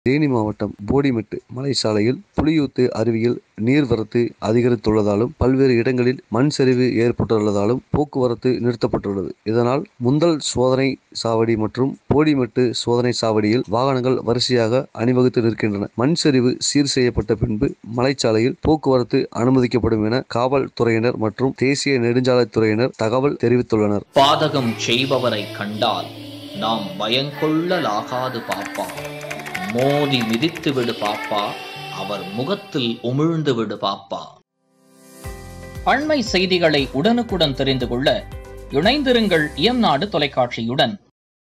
தேனி மாவட்டம் போடிமெட்டு மலைச்சாலையில் புலியூத்து அருவியில் நீர்வரத்து அதிகரித்துள்ளதாலும் பல்வேறு இடங்களில் மண் சரிவு ஏற்பட்டுள்ளதாலும் போக்குவரத்து நிறுத்தப்பட்டுள்ளது இதனால் முந்தல் சோதனை சாவடி மற்றும் போடிமெட்டு சோதனை சாவடியில் வாகனங்கள் வரிசையாக அணிவகுத்து நிற்கின்றன மண் சரிவு சீர் செய்யப்பட்ட பின்பு மலைச்சாலையில் போக்குவரத்து அனுமதிக்கப்படும் என காவல்துறையினர் மற்றும் தேசிய நெடுஞ்சாலைத்துறையினர் தகவல் தெரிவித்துள்ளனர் பாதகம் செய்பவரை கண்டால் நாம் பயங்கொள்ளலாகாது பாப்பா மோதி மிதித்து விடு பாப்பா அவர் முகத்தில் உமிழ்ந்து விடு பாப்பா அண்மை செய்திகளை உடனுக்குடன் தெரிந்து கொள்ள இணைந்திருங்கள் இயம்நாடு தொலைக்காட்சியுடன்